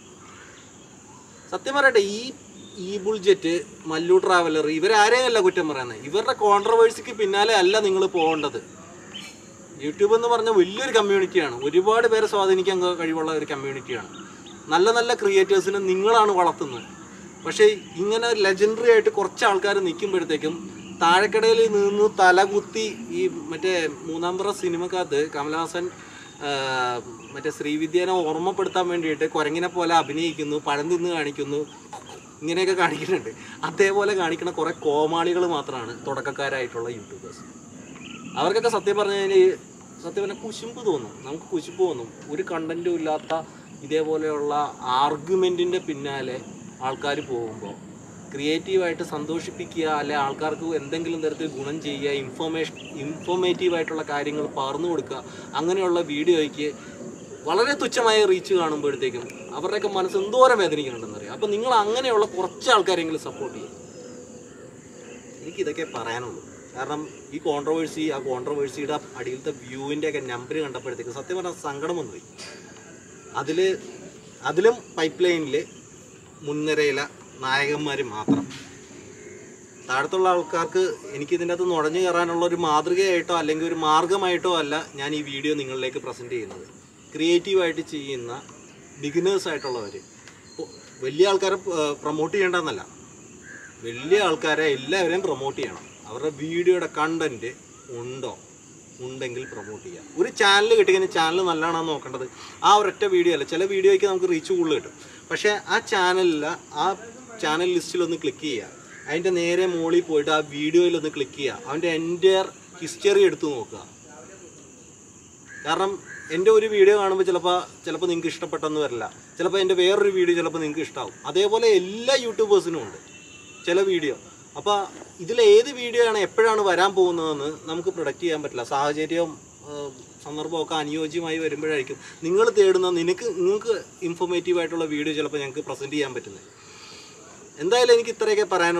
സത്യം പറയട്ടെ ഈ ഈ ബുൾജെറ്റ് മല്ലു ട്രാവലർ ഇവരാരെയും അല്ല കുറ്റം പറയുന്നത് ഇവരുടെ കോൺട്രവേഴ്സിക്ക് പിന്നാലെ അല്ല നിങ്ങൾ പോകേണ്ടത് യൂട്യൂബ് എന്ന് പറഞ്ഞ വലിയൊരു കമ്മ്യൂണിറ്റിയാണ് ഒരുപാട് പേരെ സ്വാധീനിക്കാൻ ക- കഴിവുള്ള ഒരു കമ്മ്യൂണിറ്റിയാണ് നല്ല നല്ല ക്രിയേറ്റേഴ്സിനെ നിങ്ങളാണ് വളർത്തുന്നത് പക്ഷേ ഇങ്ങനെ ലെജൻഡറി ആയിട്ട് കുറച്ച് ആൾക്കാർ നിൽക്കുമ്പോഴത്തേക്കും താഴെക്കടയിൽ നിന്ന് തലകുത്തി ഈ മറ്റേ മൂന്നാം പറ സിനിമക്കകത്ത് കമലഹാസൻ ആ, മറ്റേ ശ്രീവിദ്യനെ ഓർമ്മപ്പെടുത്താൻ വേണ്ടിയിട്ട് കുരങ്ങിനെ പോലെ അഭിനയിക്കുന്നു പഴം തിന്ന് കാണിക്കുന്നു ഇങ്ങനെയൊക്കെ കാണിക്കുന്നുണ്ട് അതേപോലെ കാണിക്കുന്ന കുറേ കോമാളികൾ മാത്രമാണ് തുടക്കക്കാരായിട്ടുള്ള യൂട്യൂബേഴ്സ് അവർക്കൊക്കെ സത്യം പറഞ്ഞു കഴിഞ്ഞാൽ സത്യം പറഞ്ഞാൽ കുശുമ്പ് തോന്നും നമുക്ക് കുശുമ്പ് തോന്നും ഒരു കണ്ടന്റും ഇല്ലാത്ത ഇതേപോലെയുള്ള ആർഗ്യുമെൻറ്റിൻ്റെ പിന്നാലെ ആൾക്കാർ പോകുമ്പോൾ ക്രിയേറ്റീവായിട്ട് സന്തോഷിപ്പിക്കുക അല്ലെ ആൾക്കാർക്ക് എന്തെങ്കിലും തരത്തിൽ ഗുണം ചെയ്യുക ഇൻഫോർമേഷൻ ഇൻഫോർമേറ്റീവ് ആയിട്ടുള്ള കാര്യങ്ങൾ പകർന്നു കൊടുക്കുക അങ്ങനെയുള്ള വീഡിയോയ്ക്ക് വളരെ തുച്ഛമായ റീച്ച് കാണുമ്പോഴത്തേക്കും അവരുടെയൊക്കെ മനസ്സ് എന്തോരം വേദനിക്കുന്നുണ്ടെന്നറിയാം അപ്പം നിങ്ങൾ അങ്ങനെയുള്ള കുറച്ച് ആൾക്കാരെങ്കിലും സപ്പോർട്ട് ചെയ്യും എനിക്കിതൊക്കെ പറയാനുള്ളൂ കാരണം ഈ കോൺട്രവേഴ്സി ആ കോൺട്രവേഴ്സിയുടെ അടിയിലത്തെ വ്യൂവിൻ്റെ ഒക്കെ നമ്പർ കണ്ടപ്പോഴത്തേക്ക് സത്യം പറഞ്ഞാൽ സങ്കടം വന്നുപോയി അതിൽ അതിലും പൈപ്പ് ലൈനിൽ മുൻനിരയിലെ നായകന്മാർ മാത്രം താഴത്തുള്ള ആൾക്കാർക്ക് എനിക്ക് ഇതിൻ്റെ അകത്ത് നുഴഞ്ഞു കയറാനുള്ള ഒരു മാതൃകയായിട്ടോ അല്ലെങ്കിൽ ഒരു മാർഗമായിട്ടോ അല്ല ഞാൻ ഈ വീഡിയോ നിങ്ങളിലേക്ക് പ്രസൻറ്റ് ചെയ്യുന്നത് ക്രിയേറ്റീവായിട്ട് ചെയ്യുന്ന ബിഗിനേഴ്സ് ആയിട്ടുള്ളവർ വലിയ ആൾക്കാരെ പ്രൊമോട്ട് ചെയ്യേണ്ടെന്നല്ല വലിയ ആൾക്കാരെ എല്ലാവരെയും പ്രൊമോട്ട് ചെയ്യണം അവരുടെ വീഡിയോയുടെ കണ്ടന്റ് ഉണ്ടോ ഉണ്ടെങ്കിൽ പ്രൊമോട്ട് ചെയ്യുക ഒരു ചാനൽ കിട്ടിക്കഴിഞ്ഞാൽ ചാനൽ നല്ലതാണെന്ന് നോക്കേണ്ടത് ആ ഒരൊറ്റ വീഡിയോ അല്ല ചില വീഡിയോയ്ക്ക് നമുക്ക് റീച്ച് കൂടുതൽ കിട്ടും പക്ഷേ ആ ചാനലിൽ ആ ചാനൽ ലിസ്റ്റിലൊന്ന് ക്ലിക്ക് ചെയ്യുക അതിൻ്റെ നേരെ മുകളിൽ പോയിട്ട് ആ വീഡിയോയിലൊന്ന് ക്ലിക്ക് ചെയ്യുക അവൻ്റെ എൻ്റെ ഹിസ്റ്ററി എടുത്ത് നോക്കുക കാരണം എൻ്റെ ഒരു വീഡിയോ കാണുമ്പോൾ ചിലപ്പോൾ ചിലപ്പോൾ നിങ്ങൾക്ക് ഇഷ്ടപ്പെട്ടെന്ന് വരില്ല ചിലപ്പോൾ എൻ്റെ വേറൊരു വീഡിയോ ചിലപ്പോൾ നിങ്ങൾക്ക് ഇഷ്ടമാവും അതേപോലെ എല്ലാ യൂട്യൂബേഴ്സിനും ഉണ്ട് ചില വീഡിയോ അപ്പോൾ ഇതിൽ ഏത് വീഡിയോ ആണ് എപ്പോഴാണ് വരാൻ പോകുന്നതെന്ന് നമുക്ക് പ്രൊഡക്റ്റ് ചെയ്യാൻ പറ്റില്ല സാഹചര്യവും ആ, സന്ദർഭമൊക്കെ അനുയോജ്യമായി വരുമ്പോഴായിരിക്കും നിങ്ങൾ തേടുന്ന നിനക്ക് നിങ്ങൾക്ക് ഇൻഫോർമേറ്റീവ് ആയിട്ടുള്ള വീഡിയോ ചിലപ്പോൾ ഞങ്ങൾക്ക് പ്രസൻറ്റ് ചെയ്യാൻ പറ്റുന്നത് എന്തായാലും എനിക്ക് ഇത്രയൊക്കെ പറയാനുള്ളൂ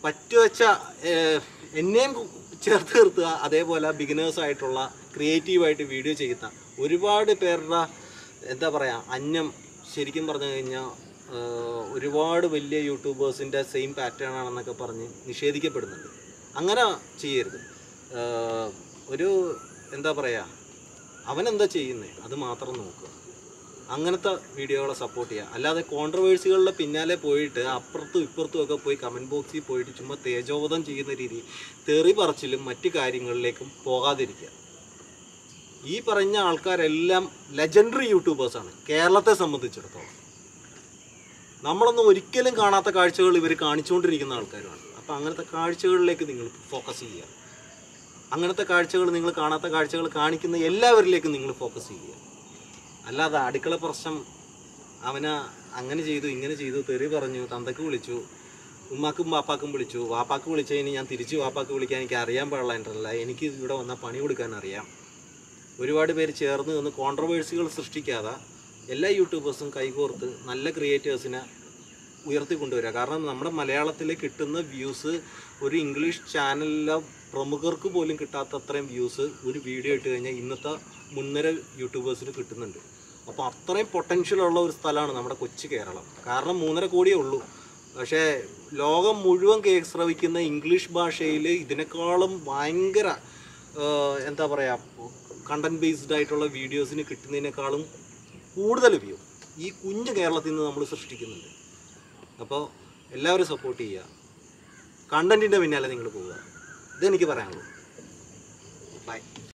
പറ്റുവച്ച ഏഹ്, എന്നെയും ചേർത്ത് നിർത്തുക അതേപോലെ ബിഗിനേഴ്സ് ആയിട്ടുള്ള ക്രിയേറ്റീവായിട്ട് വീഡിയോ ചെയ്യുന്ന ഒരുപാട് പേരുടെ എന്താ പറയുക അന്നം ശരിക്കും പറഞ്ഞു കഴിഞ്ഞാൽ ഒരുപാട് വലിയ യൂട്യൂബേഴ്സിൻ്റെ സെയിം പാറ്റേൺ ആണെന്നൊക്കെ പറഞ്ഞ് നിഷേധിക്കപ്പെടുന്നുണ്ട് അങ്ങനെ ചെയ്യരുത് ഏഹ്, ഒരു എന്താ പറയുക അവനെന്താ ചെയ്യുന്നത് അത് മാത്രം നോക്കുക അങ്ങനത്തെ വീഡിയോകളെ സപ്പോർട്ട് ചെയ്യുക അല്ലാതെ കോൺട്രവേഴ്സികളുടെ പിന്നാലെ പോയിട്ട് അപ്പുറത്തും ഇപ്പുറത്തും ഒക്കെ പോയി കമൻറ്റ് ബോക്സിൽ പോയിട്ട് ചുമ്മാ തേജോവധം ചെയ്യുന്ന രീതി തെറി പറച്ചിലും മറ്റു കാര്യങ്ങളിലേക്കും പോകാതിരിക്കുക ഈ പറഞ്ഞ ആൾക്കാരെല്ലാം ലെജൻഡറി യൂട്യൂബേഴ്സാണ് കേരളത്തെ സംബന്ധിച്ചിടത്തോളം നമ്മളൊന്നും ഒരിക്കലും കാണാത്ത കാഴ്ചകൾ ഇവർ കാണിച്ചുകൊണ്ടിരിക്കുന്ന ആൾക്കാരുമാണ് അപ്പോൾ അങ്ങനത്തെ കാഴ്ചകളിലേക്ക് നിങ്ങൾ ഫോക്കസ് ചെയ്യുക അങ്ങനത്തെ കാഴ്ചകൾ നിങ്ങൾ കാണാത്ത കാഴ്ചകൾ കാണിക്കുന്ന എല്ലാവരിലേക്കും നിങ്ങൾ ഫോക്കസ് ചെയ്യുക അല്ലാതെ അടുക്കള പ്രശ്നം അവന അങ്ങനെ ചെയ്തു ഇങ്ങനെ ചെയ്തു തെറി പറഞ്ഞു തന്തക്ക് വിളിച്ചു ഉമ്മാക്കും വാപ്പാക്കും വിളിച്ചു വാപ്പാക്ക് വിളിച്ചതിന് ഞാൻ തിരിച്ച് വാപ്പാക്ക് വിളിക്കാൻ എനിക്ക് അറിയാൻ പാടില്ല എനിക്ക് ഇവിടെ വന്നാൽ പണി കൊടുക്കാൻ അറിയാം ഒരുപാട് പേര് ചേർന്ന് നിന്ന് കോൺട്രവേഴ്സികൾ സൃഷ്ടിക്കാതെ എല്ലാ യൂട്യൂബേഴ്സും കൈകോർത്ത് നല്ല ക്രിയേറ്റേഴ്സിനെ ഉയർത്തിക്കൊണ്ടുവരിക കാരണം നമ്മുടെ മലയാളത്തിൽ കിട്ടുന്ന വ്യൂസ് ഒരു ഇംഗ്ലീഷ് ചാനലിലെ പ്രമുഖർക്ക് പോലും കിട്ടാത്ത അത്രയും വ്യൂസ് ഒരു വീഡിയോ ഇട്ട് കഴിഞ്ഞാൽ ഇന്നത്തെ മുൻനിര യൂട്യൂബേഴ്സിന് കിട്ടുന്നുണ്ട് അപ്പോൾ അത്രയും പൊട്ടൻഷ്യൽ ഉള്ള ഒരു സ്ഥലമാണ് നമ്മുടെ കൊച്ചു കേരളം കാരണം മൂന്നര കോടിയേ ഉള്ളൂ പക്ഷേ ലോകം മുഴുവൻ കേക്ക് ശ്രവിക്കുന്ന ഇംഗ്ലീഷ് ഭാഷയിൽ ഇതിനേക്കാളും ഭയങ്കര ആഹ്, എന്താ പറയുക കണ്ടന്റ് ബേസ്ഡ് ആയിട്ടുള്ള വീഡിയോസിന് കിട്ടുന്നതിനേക്കാളും കൂടുതൽ വ്യൂ ഈ കുഞ്ഞു കേരളത്തിൽ നിന്ന് നമ്മൾ സൃഷ്ടിക്കുന്നുണ്ട് അപ്പോൾ എല്ലാവരും സപ്പോർട്ട് ചെയ്യുക കണ്ടന്റിൻ്റെ പിന്നാലെ നിങ്ങൾ പോവുക ഇതെനിക്ക് പറയാനുള്ളൂ ബൈ